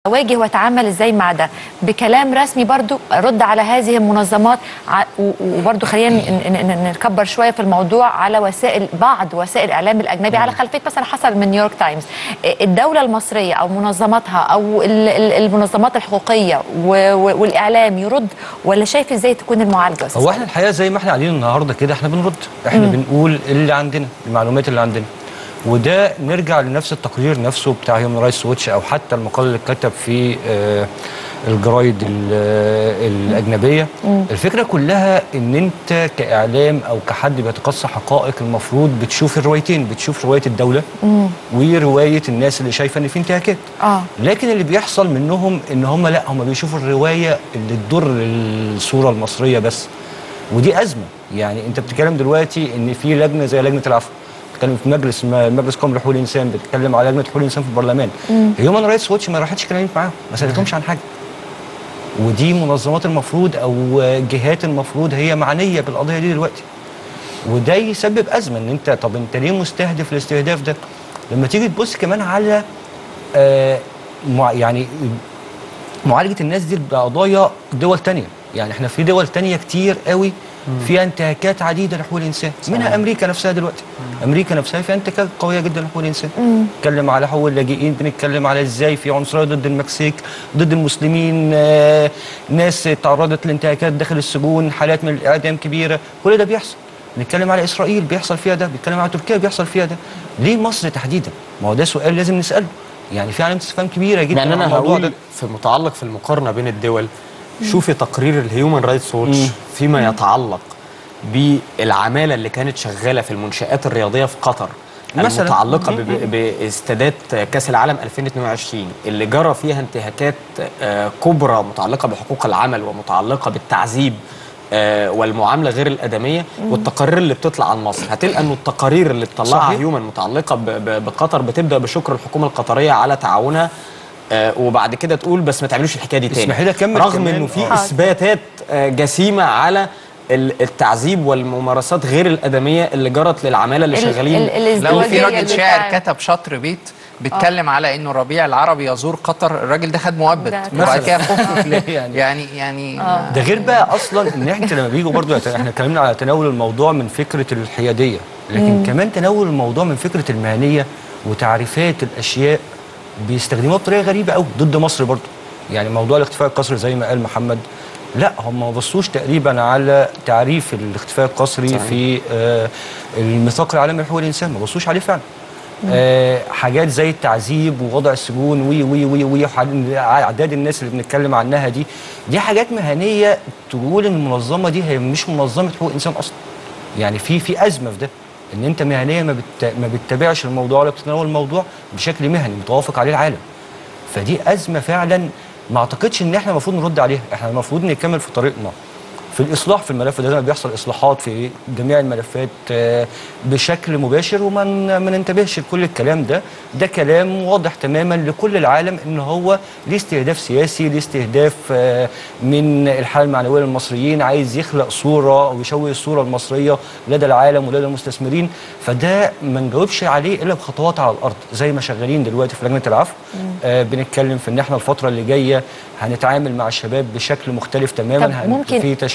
اواجه واتعامل ازاي مع ده بكلام رسمي برضو رد على هذه المنظمات ع- و- وبرضو خلينا ن- ن- ن- نكبر شويه في الموضوع على وسائل بعض وسائل الاعلام الاجنبي على خلفيه مثلا حصل من نيويورك تايمز الدوله المصريه او منظماتها او ال- ال- المنظمات الحقوقيه و- و- والاعلام يرد ولا شايف ازاي تكون المعالجه يا أستاذ هو سعيد؟ احنا الحقيقه زي ما احنا قاعدين النهارده كده احنا بنرد احنا بنقول اللي عندنا المعلومات اللي عندنا وده نرجع لنفس التقرير نفسه بتاع هيومن رايتس ووتش او حتى المقال اللي اتكتب في آه، الجرايد ال- آه، الاجنبيه الفكره كلها ان انت كاعلام او كحد بيتقصى حقائق المفروض بتشوف الروايتين بتشوف روايه الدوله وروايه الناس اللي شايفه ان في انتهاكات اه لكن اللي بيحصل منهم ان هم لا هم بيشوفوا الروايه اللي تضر الصوره المصريه بس ودي ازمه يعني انت بتتكلم دلوقتي ان في لجنه زي لجنه العفو بتتكلم في مجلس ما- مجلس قومي لحقوق الانسان بتتكلم على لجنه حقوق الانسان في البرلمان هيومن رايتس ووتش ما راحتش كلمت معاهم ما سالتهمش عن حاجه ودي منظمات المفروض او جهات المفروض هي معنيه بالقضيه دي دلوقتي وده يسبب ازمه ان انت طب انت ليه مستهدف الاستهداف ده لما تيجي تبص كمان على آه مع يعني معالجه الناس دي بقضايا دول تانية يعني احنا في دول تانية كتير قوي فيها انتهاكات عديده لحقوق الانسان منها امريكا نفسها دلوقتي امريكا نفسها فيها انتهاكات قويه جدا لحقوق الانسان بنتكلم على حقوق اللاجئين بنتكلم على ازاي في عنصريه ضد المكسيك ضد المسلمين آه ناس تعرضت لانتهاكات داخل السجون حالات من الاعدام كبيره كل ده بيحصل بنتكلم على اسرائيل بيحصل فيها ده بنتكلم على تركيا بيحصل فيها ده ليه مصر تحديدا ما هو ده سؤال لازم نساله يعني في علامه استفهام كبيره جدا يعني على انا الموضوع ده هقول في متعلق في المقارنه بين الدول شوفي تقرير الهيومن رايتس ووتش فيما يتعلق بالعماله اللي كانت شغاله في المنشات الرياضيه في قطر مثلاً. المتعلقه ب- ب- باستادات كاس العالم 2022 اللي جرى فيها انتهاكات آه، كبرى متعلقه بحقوق العمل ومتعلقه بالتعذيب آه، والمعامله غير الادميه والتقارير اللي بتطلع عن مصر هتلقى انه التقارير اللي بتطلعها صحيح. هيومن متعلقه ب- ب- بقطر بتبدا بشكر الحكومه القطريه على تعاونها آه، وبعد كده تقول بس ما تعملوش الحكايه دي تاني اسمحي لي أكمل رغم كمان. انه في آه. اثباتات آه، جسيمه على ال- التعذيب والممارسات غير الادميه اللي جرت للعماله اللي ال- شغالين ال- الازدواجية لو في راجل اللي شاعر بتاع- كتب شطر بيت بيتكلم على انه ربيع العربي يزور قطر الراجل ده خد مؤبد ده وبعد مثلاً. كده خف في ليه. يعني. يعني يعني ده غير بقى اصلا ان احنا لما بيجوا برضو يت- احنا اتكلمنا على تناول الموضوع من فكره الحياديه لكن كمان تناول الموضوع من فكره المهنيه وتعريفات الاشياء بيستخدموها بطريقه غريبه قوي ضد مصر برضو يعني موضوع الاختفاء القسري زي ما قال محمد لا هم ما بصوش تقريبا على تعريف الاختفاء القسري صحيح. في في آه الميثاق العالمي لحقوق الانسان ما بصوش عليه فعلا آه حاجات زي التعذيب ووضع السجون وي وي وي وي وح- اعداد الناس اللي بنتكلم عنها دي دي حاجات مهنيه تقول ان المنظمه دي هي مش منظمه حقوق انسان اصلا يعني في في ازمه في ده ان انت مهنيا ما بت ما بتتابعش الموضوع ولا بتتناول الموضوع بشكل مهني متوافق عليه العالم فدي ازمه فعلا ما اعتقدش ان احنا المفروض نرد عليها احنا المفروض نكمل في طريقنا في الاصلاح في الملف ده زي ما بيحصل اصلاحات في جميع الملفات آه، بشكل مباشر وما ن- ما ننتبهش لكل الكلام ده ده كلام واضح تماما لكل العالم ان هو ليه استهداف سياسي ليه استهداف آه، من الحاله المعنويه للمصريين عايز يخلق صوره او يشوه الصوره المصريه لدى العالم ولدى المستثمرين فده ما نجاوبش عليه الا بخطوات على الارض زي ما شغالين دلوقتي في لجنه العفو آه بنتكلم في ان احنا الفتره اللي جايه هنتعامل مع الشباب بشكل مختلف تماما طب ممكن في تش...